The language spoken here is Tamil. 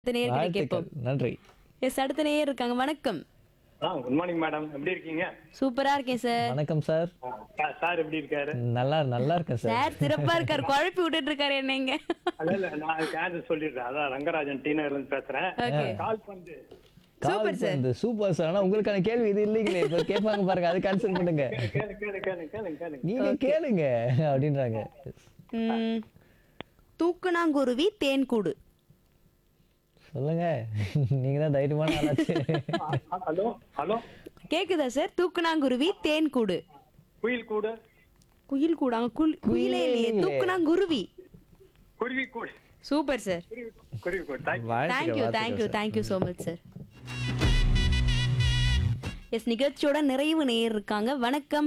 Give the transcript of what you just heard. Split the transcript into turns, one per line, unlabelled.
அடுத்த நேயர்கிட்ட
வாழ்த்துக்கள்
கேட்போம்
நன்றி
எஸ் அடுத்த நேயர் இருக்காங்க வணக்கம்
ஆ குட் மார்னிங் மேடம் எப்படி இருக்கீங்க
சூப்பரா இருக்கேன் சார்
வணக்கம் சார்
சார், சார் எப்படி இருக்காரு
நல்லா நல்லா இருக்கேன் சார்
சார் சிறப்பா இருக்காரு குழப்பி விட்டுட்டு இருக்காரு என்னங்க
இல்ல இல்ல நான் அதுக்கு ஆன்சர் சொல்லிடுறேன் அதான் ரங்கராஜன் டி நகர்ல இருந்து பேசுறேன்
ஓகே
கால் பண்ணு
சூப்பர் சார்
இந்த சூப்பர் சார் ஆனா உங்களுக்கான கேள்வி இது இல்லைங்களே இப்ப கேட்பாங்க பாருங்க அதுக்கு ஆன்சர் பண்ணுங்க
கேளு கேளு கேளு கேளு கேளு
நீங்க கேளுங்க அப்படின்றாங்க
ம், தூக்குனாங்குருவி தேன்கூடு
சொல்லுங்க நீங்க தான் தைரியமான ஆளாச்சு
ஹலோ ஹலோ
கேக்குதா சார் தூக்குனாங்குருவி தேன்கூடு
குயில் கூட
குயில் கூடு அங்க குயில் குயிலே இல்லையே
இல்லையே.
தூக்குனாங்குருவி
குருவி கூடு
சூப்பர் சார்
குருவி குருவி கூடு thank you
thank you thank you thank you so much sir yes நிகழ்ச்சியோட நிறைவு நேயர் இருக்காங்க வணக்கம்